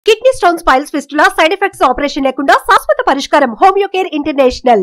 kidney stones piles fistula side effects operation లేకుండా శాశ్వత పరిష్కారం హోమియో కేర్ ఇంటర్నేషనల్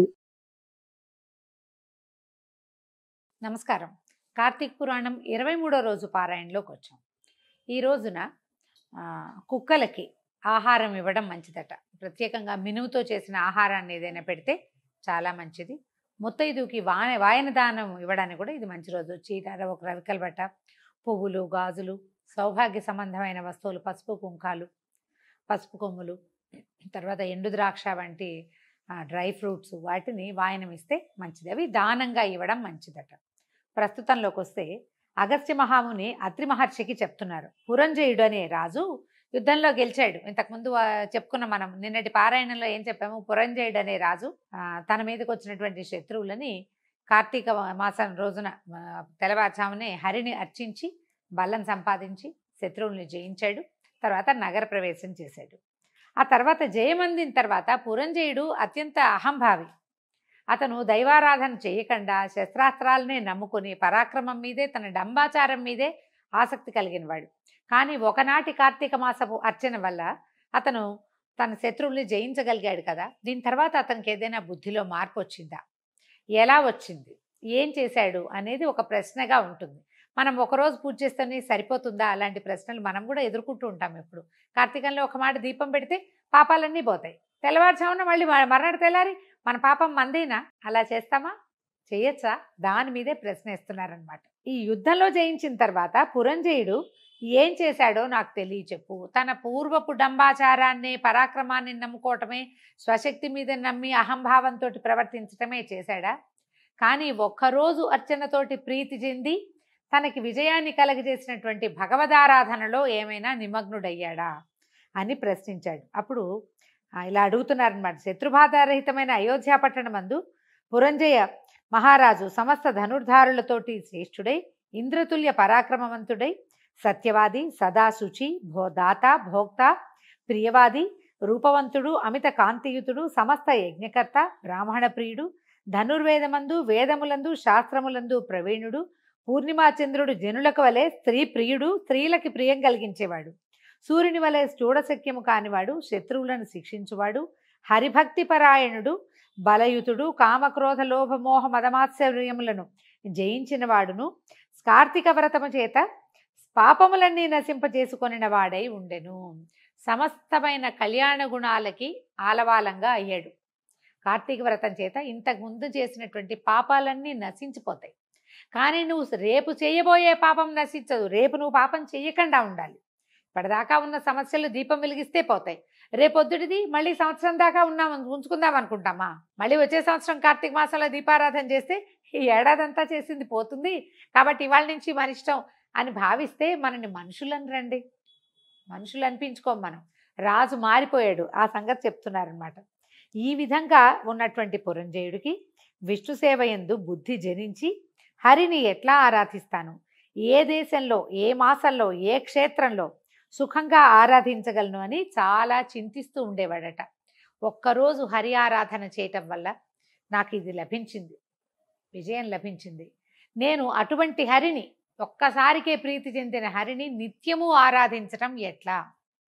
నమస్కారం కార్తీక పురాణం ఇరవై మూడో రోజు పారాయణలోకి వచ్చాం ఈ రోజున ఆ, కుక్కలకి ఆహారం ఇవ్వడం మంచిదట ప్రత్యేకంగా మినుముతో చేసిన ఆహారాన్ని ఏదైనా పెడితే చాలా మంచిది ముత్తైదుకి వాన వాయన దానం ఇవ్వడానికి కూడా ఇది మంచి రోజు చీర ఒక రవికల బట్ట పువ్వులు గాజులు సౌభాగ్య సంబంధమైన వస్తువులు పసుపు కుంకాలు పసుపు కొమ్ములు తర్వాత ఎండు ద్రాక్ష వంటి డ్రై ఫ్రూట్స్ వాటిని వాయనం ఇస్తే మంచిది అవి దానంగా ఇవ్వడం మంచిదట ప్రస్తుతంలోకి వస్తే అగస్త్య మహాముని అత్రి మహర్షికి చెప్తున్నారు పురంజయుడు అనే రాజు యుద్ధంలో గెలిచాడు ఇంతకుముందు ఆ, చెప్పుకున్న మనం నిన్నటి పారాయణంలో ఏం చెప్పాము పురంజయుడు అనే రాజు ఆ, తన మీదకి వచ్చినటువంటి శత్రువులని కార్తీక మాసం రోజున ఆ, తెల్లవారుజామునే హరిని అర్చించి బలం సంపాదించి శత్రువుల్ని జయించాడు తర్వాత నగర ప్రవేశం చేశాడు ఆ తర్వాత జయమందిన తర్వాత పురంజయుడు అత్యంత అహంభావి అతను దైవారాధన చేయకుండా శస్త్రాస్త్రాలనే నమ్ముకుని పరాక్రమం మీదే తన డంబాచారం మీదే ఆసక్తి కలిగిన వాడు కానీ ఒకనాటి కార్తీక మాసపు అర్చన వల్ల అతను తన శత్రువుల్ని జయించగలిగాడు కదా దీని తర్వాత అతనికి ఏదైనా బుద్ధిలో మార్పు వచ్చిందా ఎలా వచ్చింది ఏం చేశాడు అనేది ఒక ప్రశ్నగా ఉంటుంది మనం ఒకరోజు పూజ చేస్తేనే సరిపోతుందా అలాంటి ప్రశ్నలు మనం కూడా ఎదుర్కొంటూ ఉంటాం ఎప్పుడు కార్తీకంలో ఒక మాట దీపం పెడితే పాపాలన్నీ పోతాయి తెల్లవారుజామున మళ్ళీ మ- మర్నాడు తెల్లారి మన పాపం మందేనా అలా చేస్తామా చేయొచ్చా దాని మీదే ప్రశ్న ఇస్తున్నారనమాట ఈ యుద్ధంలో జయించిన తర్వాత పురంజయుడు ఏం చేశాడో నాకు తెలియ చెప్పు తన పూర్వపు డంబాచారాన్ని పరాక్రమాన్ని నమ్ముకోవటమే స్వశక్తి మీద నమ్మి అహంభావంతో ప్రవర్తించటమే చేశాడా కానీ ఒక్కరోజు అర్చనతోటి ప్రీతి చెంది తనకి విజయాన్ని కలగజేసినటువంటి భగవదారాధనలో ఏమైనా నిమగ్నుడయ్యాడా అని ప్రశ్నించాడు అప్పుడు ఆ, ఇలా అడుగుతున్నారనమాట శత్రుబాధారహితమైన అయోధ్య పట్టణమందు పురంజయ మహారాజు సమస్త ధనుర్ధారులతోటి శ్రేష్ఠుడై ఇంద్రతుల్య పరాక్రమవంతుడై సత్యవాది సదాశుచి భో దాత భోక్త ప్రియవాది రూపవంతుడు అమిత కాంతియుతుడు సమస్త యజ్ఞకర్త బ్రాహ్మణ ప్రియుడు ధనుర్వేదమందు వేదములందు శాస్త్రములందు ప్రవీణుడు పూర్ణిమాచంద్రుడు జనులకు వలె స్త్రీ ప్రియుడు స్త్రీలకి ప్రియం కలిగించేవాడు సూర్యుని వలె చూడశక్యము కానివాడు శత్రువులను శిక్షించువాడు హరిభక్తి పరాయణుడు బలయుతుడు కామక్రోధ లోభ మోహ మదమాత్సర్యములను జయించిన వాడును కార్తీక వ్రతము చేత పాపములన్నీ నశింపజేసుకొనిన వాడై ఉండెను సమస్తమైన కళ్యాణ గుణాలకి ఆలవాలంగా అయ్యాడు కార్తీక వ్రతం చేత ఇంతకు ముందు చేసినటువంటి పాపాలన్నీ నశించిపోతాయి కానీ నువ్వు రేపు చేయబోయే పాపం నశించదు రేపు నువ్వు పాపం చేయకుండా ఉండాలి ఇప్పటిదాకా ఉన్న సమస్యలు దీపం వెలిగిస్తే పోతాయి రేపొద్దుటిది మళ్ళీ సంవత్సరం దాకా ఉన్నాం ఉంచుకుందాం అనుకుంటామా మళ్ళీ వచ్చే సంవత్సరం కార్తీక మాసంలో దీపారాధన చేస్తే ఈ ఏడాదంతా చేసింది పోతుంది కాబట్టి ఇవాళ నుంచి మన ఇష్టం అని భావిస్తే మనని మనుషులని రండి మనుషులు అనిపించుకోం మనం రాజు మారిపోయాడు ఆ సంగతి చెప్తున్నారనమాట ఈ విధంగా ఉన్నటువంటి పురంజయుడికి విష్ణు సేవ యందు బుద్ధి జనించి హరిని ఎట్లా ఆరాధిస్తాను ఏ దేశంలో ఏ మాసంలో ఏ క్షేత్రంలో సుఖంగా ఆరాధించగలను అని చాలా చింతిస్తూ ఉండేవాడట ఒక్కరోజు హరి ఆరాధన చేయటం వల్ల నాకు ఇది లభించింది విజయం లభించింది నేను అటువంటి హరిని ఒక్కసారికే ప్రీతి చెందిన హరిని నిత్యము ఆరాధించటం ఎట్లా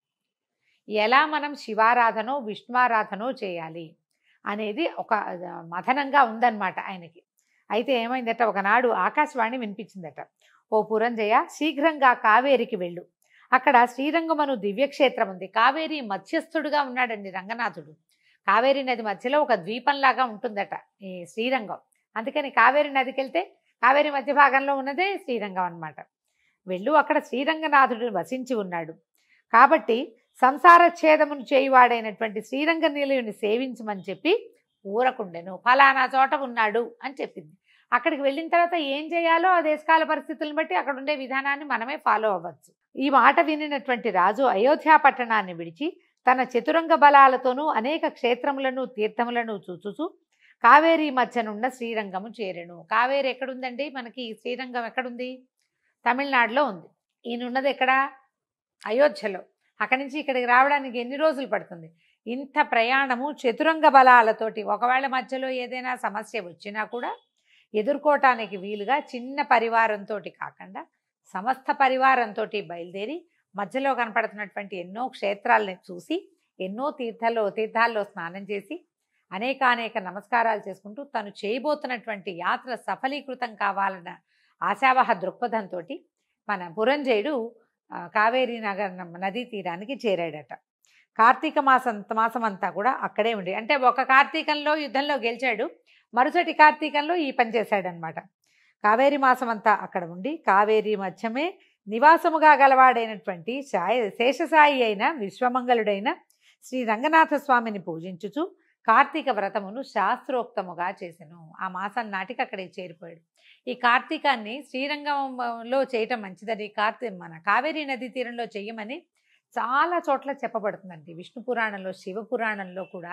ఎలా మనం శివారాధనో విష్ణువారాధనో చేయాలి అనేది ఒక ఆ, మథనంగా ఉందన్నమాట ఆయనకి అయితే ఏమైందట ఒకనాడు ఆకాశవాణి వినిపించిందట ఓ పురంజయ శీఘ్రంగా కావేరికి వెళ్ళు అక్కడ శ్రీరంగమను దివ్యక్షేత్రం ఉంది కావేరి మధ్యస్థుడుగా ఉన్నాడండి రంగనాథుడు కావేరి నది మధ్యలో ఒక ద్వీపంలాగా ఉంటుందట ఈ శ్రీరంగం అందుకని కావేరి నదికి వెళ్తే కావేరి మధ్య భాగంలో ఉన్నదే శ్రీరంగం అన్నమాట వెళ్ళు అక్కడ శ్రీరంగనాథుడు వసించి ఉన్నాడు కాబట్టి సంసార ఛేదమును చేయువాడైనటువంటి శ్రీరంగ నిలయుని సేవించమని చెప్పి ఊరకుండెను ఫలానా చోట ఉన్నాడు అని చెప్పింది అక్కడికి వెళ్ళిన తర్వాత ఏం చేయాలో ఆ దేశకాల పరిస్థితులను బట్టి అక్కడ ఉండే విధానాన్ని మనమే ఫాలో అవ్వచ్చు ఈ మాట వినినటువంటి రాజు అయోధ్య పట్టణాన్ని విడిచి తన చతురంగ బలాలతోనూ అనేక క్షేత్రములను తీర్థములను చూచుచూ కావేరి మధ్యనున్న శ్రీరంగము చేరెను కావేరి ఎక్కడుందండి మనకి ఈ శ్రీరంగం ఎక్కడుంది తమిళనాడులో ఉంది ఈయనున్నది ఎక్కడ అయోధ్యలో అక్కడి నుంచి ఇక్కడికి రావడానికి ఎన్ని రోజులు పడుతుంది ఇంత ప్రయాణము చతురంగ బలాలతోటి ఒకవేళ మధ్యలో ఏదైనా సమస్య వచ్చినా కూడా ఎదుర్కోవటానికి వీలుగా చిన్న పరివారంతో కాకుండా సమస్త పరివారంతో బయలుదేరి మధ్యలో కనపడుతున్నటువంటి ఎన్నో క్షేత్రాలని చూసి ఎన్నో తీర్థాల్లో తీర్థాల్లో స్నానం చేసి అనేకానేక నమస్కారాలు చేసుకుంటూ తను చేయబోతున్నటువంటి యాత్ర సఫలీకృతం కావాలన్న ఆశావహ దృక్పథంతో మన పురంజయుడు ఆ, కావేరీ నగర్ నదీ తీరానికి చేరాడట కార్తీక మాసం మాసం అంతా కూడా అక్కడే ఉండి అంటే ఒక కార్తీకంలో యుద్ధంలో గెలిచాడు మరుసటి కార్తీకంలో ఈ పని చేశాడనమాట కావేరి మాసం అంతా అక్కడ ఉండి కావేరి మధ్యమే నివాసముగా గలవాడైనటువంటి సాయి శేషసాయి అయిన విశ్వమంగళుడైన శ్రీ రంగనాథ స్వామిని పూజించుచు కార్తీక వ్రతమును శాస్త్రోక్తముగా చేసెను ఆ మాసం నాటికి అక్కడికి చేరిపోయాడు ఈ కార్తీకాన్ని శ్రీరంగంలో చేయటం మంచిదని కార్తీ మన కావేరీ నదీ తీరంలో చెయ్యమని చాలా చోట్ల చెప్పబడుతుందండి విష్ణు పురాణంలో శివ పురాణంలో కూడా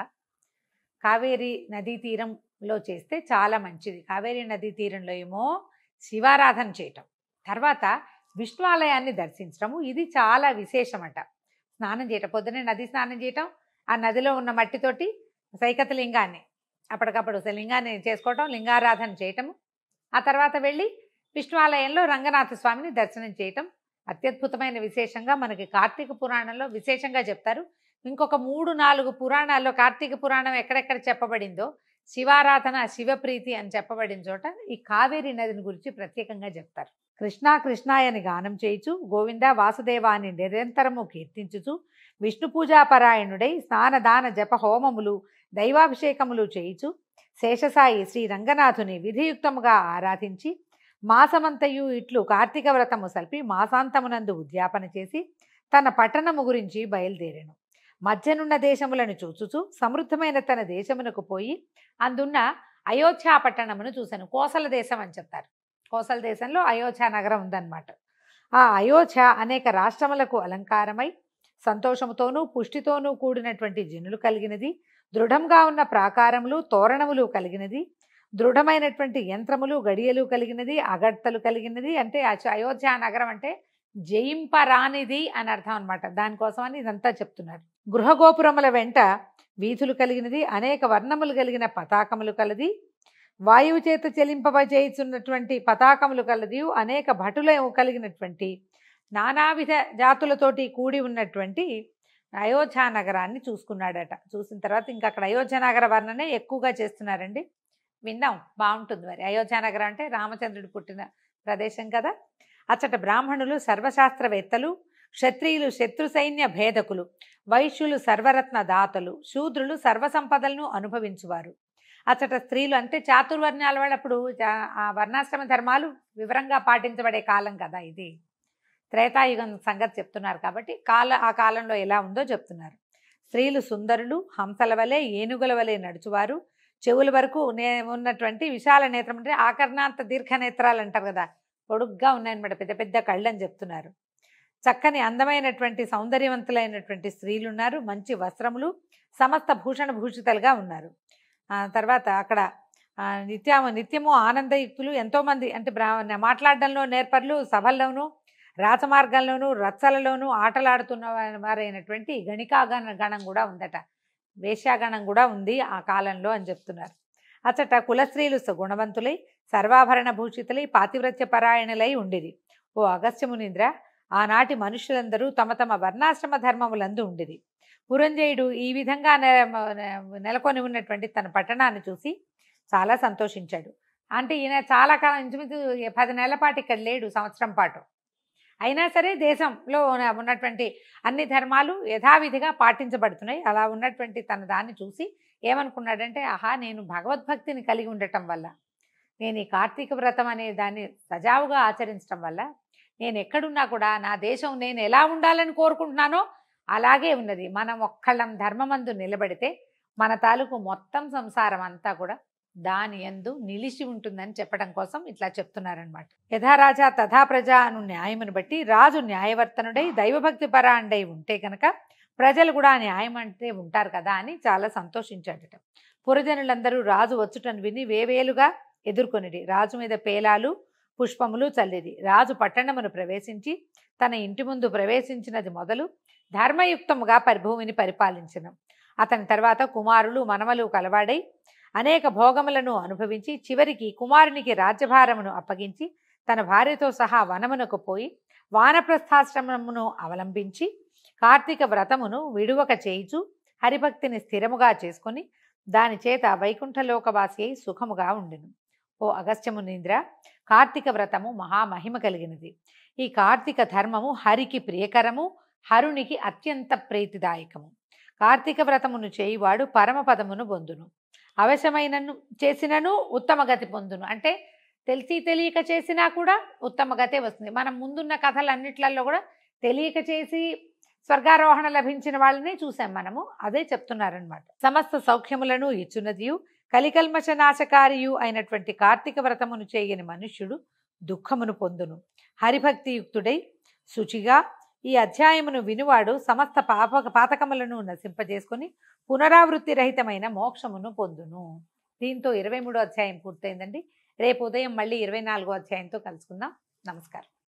కావేరీ నదీ తీరంలో చేస్తే చాలా మంచిది కావేరీ నదీ తీరంలో ఏమో శివారాధన చేయటం తర్వాత విష్ణు ఆలయాన్ని దర్శించడము ఇది చాలా విశేషమట స్నానం చేయటం పొద్దునే నది స్నానం చేయటం ఆ నదిలో ఉన్న మట్టితోటి సైకత లింగాన్ని అప్పటికప్పుడు లింగాన్ని చేసుకోవటం లింగారాధన చేయటము ఆ తర్వాత వెళ్ళి విష్ణు ఆలయంలో రంగనాథ స్వామిని దర్శనం చేయటం అత్యద్భుతమైన విశేషంగా మనకి కార్తీక పురాణంలో విశేషంగా చెప్తారు ఇంకొక మూడు నాలుగు పురాణాల్లో కార్తీక పురాణం ఎక్కడెక్కడ చెప్పబడిందో శివారాధన శివప్రీతి అని చెప్పబడిన చోట ఈ కావేరీ నదిని గురించి ప్రత్యేకంగా చెప్తారు కృష్ణా కృష్ణాయని గానం చేయుచు గోవింద వాసుదేవ అని నిరంతరము కీర్తించుచు విష్ణు పూజాపరాయణుడై స్నానదాన జప హోమములు దైవాభిషేకములు చేయుచు శేషసాయి శ్రీ రంగనాథుని విధియుక్తముగా ఆరాధించి మాసమంతయు ఇట్లు కార్తీక వ్రతము సల్పి మాసాంతమునందు ఉద్యాపన చేసి తన పట్టణము గురించి బయలుదేరాను మధ్యనున్న దేశములను చూచుచు సమృద్ధమైన తన దేశమునకు పోయి అందున్న అయోధ్య పట్టణమును చూశాను కోసల దేశం అని చెప్తారు కోసల దేశంలో అయోధ్య నగరం ఉందన్నమాట ఆ అయోధ్య అనేక రాష్ట్రములకు అలంకారమై సంతోషముతోనూ పుష్టితోనూ కూడినటువంటి జనులు కలిగినది దృఢంగా ఉన్న ప్రాకారములు తోరణములు కలిగినది దృఢమైనటువంటి యంత్రములు గడియలు కలిగినది అగడ్తలు కలిగినది అంటే అచ- అయోధ్య నగరం అంటే జయింపరానిది అని అర్థం అనమాట దానికోసమని ఇదంతా చెప్తున్నారు గృహగోపురముల వెంట వీధులు కలిగినది అనేక వర్ణములు కలిగిన పతాకములు కలది వాయువు చేత చెలింపబజేయుచున్నటువంటి పతాకములు కలది అనేక భటుల కలిగినటువంటి నానావిధ జాతులతోటి కూడి ఉన్నటువంటి అయోధ్య నగరాన్ని చూసుకున్నాడట చూసిన తర్వాత ఇంకా అక్కడ అయోధ్య నగర వర్ణనే ఎక్కువగా చేస్తున్నారండి విన్నాం బాగుంటుంది మరి అయోధ్య నగరం అంటే రామచంద్రుడు పుట్టిన ప్రదేశం కదా అచ్చట బ్రాహ్మణులు సర్వశాస్త్రవేత్తలు క్షత్రియులు శత్రు సైన్య భేదకులు వైశ్యులు సర్వరత్న దాతలు శూద్రులు సర్వసంపదలను అనుభవించువారు అచ్చట స్త్రీలు అంటే చాతుర్వర్ణాల వాళ్ళప్పుడు జా- ఆ వర్ణాశ్రమ ధర్మాలు వివరంగా పాటించబడే కాలం కదా ఇది త్రేతాయుగం సంగతి చెప్తున్నారు కాబట్టి కాల ఆ కాలంలో ఎలా ఉందో చెప్తున్నారు స్త్రీలు సుందరులు హంసల వలె ఏనుగుల వలె నడుచువారు చెవుల వరకు నే ఉన్నటువంటి విశాల నేత్రం అంటే ఆకర్ణాంత దీర్ఘ నేత్రాలు అంటారు కదా పొడుగ్గా ఉన్నాయన్నమాట పెద్ద పెద్ద కళ్ళు అని చెప్తున్నారు చక్కని అందమైనటువంటి సౌందర్యవంతులైనటువంటి స్త్రీలు ఉన్నారు మంచి వస్త్రములు సమస్త భూషణ భూషితలుగా ఉన్నారు ఆ తర్వాత అక్కడ ఆ, నిత్యము నిత్యము ఆనందయుక్తులు ఎంతోమంది అంటే బ్రా మాట్లాడడంలో నేర్పర్లు సభల్లోనూ రాచమార్గాల్లోనూ రచ్చలలోనూ ఆటలాడుతున్న వా- వారైనటువంటి గణికాగణ గణం కూడా ఉందట వేశ్యాగణం కూడా ఉంది ఆ కాలంలో అని చెప్తున్నారు అచ్చట కులస్త్రీలు స- గుణవంతులై సర్వాభరణ భూషితులై పాతివ్రత్య పరాయణులై ఉండిరి ఓ అగస్త్యమునింద్ర ఆనాటి మనుషులందరూ తమ తమ వర్ణాశ్రమ ధర్మములందు ఉండిరి పురంజయుడు ఈ విధంగా నె- నె- నెలకొని ఉన్నటువంటి తన పట్టణాన్ని చూసి చాలా సంతోషించాడు అంటే ఈయన చాలా కాలం ఇంచుమించు పది నెలల పాటు ఇక్కడ లేడు సంవత్సరం పాటు అయినా సరే దేశంలో ఉన్న- ఉన్నటువంటి అన్ని ధర్మాలు యథావిధిగా పాటించబడుతున్నాయి అలా ఉన్నటువంటి తన దాన్ని చూసి ఏమనుకున్నాడంటే ఆహా నేను భగవద్భక్తిని కలిగి ఉండటం వల్ల నేను ఈ కార్తీక వ్రతం అనే దాన్ని సజావుగా ఆచరించడం వల్ల నేను ఎక్కడున్నా కూడా నా దేశం నేను ఎలా ఉండాలని కోరుకుంటున్నానో అలాగే ఉన్నది మనం ఒక్కళ్ళం ధర్మమందు నిలబడితే మన తాలూకు మొత్తం సంసారం అంతా కూడా దాని యందు నిలిచి ఉంటుందని చెప్పడం కోసం ఇట్లా చెప్తున్నారనమాట యథా రాజా తథా ప్రజ అను న్యాయమును బట్టి రాజు న్యాయవర్తనుడై దైవభక్తి పరాండై ఉంటే కనుక ప్రజలు కూడా ఆ న్యాయం అంటే ఉంటారు కదా అని చాలా సంతోషించాడట పురజనులందరూ రాజు వచ్చుటను విని వేవేలుగా ఎదుర్కొనిడి రాజు మీద పేలాలు పుష్పములు చల్లిది రాజు పట్టణమును ప్రవేశించి తన ఇంటి ముందు ప్రవేశించినది మొదలు ధర్మయుక్తముగా పరిభూమిని పరిపాలించను అతని తర్వాత కుమారులు మనమలు కలవాడై అనేక భోగములను అనుభవించి చివరికి కుమారునికి రాజ్యభారమును అప్పగించి తన భార్యతో సహా వనమునకు పోయి వానప్రస్థాశ్రమమును అవలంబించి కార్తీక వ్రతమును విడువక చేయుచు హరిభక్తిని స్థిరముగా చేసుకొని దాని చేత వైకుంఠలోకవాసి అయి సుఖముగా ఉండును ఓ అగస్త్యమునీంద్ర కార్తీక వ్రతము మహామహిమ కలిగినది ఈ కార్తీక ధర్మము హరికి ప్రియకరము హరునికి అత్యంత ప్రీతిదాయకము కార్తీక వ్రతమును చేయువాడు పరమపదమును పొందును అవశ్యమైనను చేసినను ఉత్తమ గతి పొందును అంటే తెలిసి తెలియక చేసినా కూడా ఉత్తమ గతే వస్తుంది మనం ముందున్న కథలన్నిట్లలో కూడా తెలియక చేసి స్వర్గారోహణ లభించిన వాళ్ళని చూసాం మనము అదే చెప్తున్నారనమాట సమస్త సౌఖ్యములను ఇచ్చున్నదియు కలికల్మష నాశకారియు అయినటువంటి కార్తీక వ్రతమును చేయని మనుష్యుడు దుఃఖమును పొందును హరిభక్తియుక్తుడై శుచిగా ఈ అధ్యాయమును వినువాడు సమస్త పాప పాతకములను నశింపజేసుకొని పునరావృత్తి రహితమైన మోక్షమును పొందును దీంతో ఇరవై మూడో అధ్యాయం పూర్తయిందండి రేపు ఉదయం మళ్ళీ ఇరవై నాలుగో అధ్యాయంతో కలుసుకుందాం నమస్కారం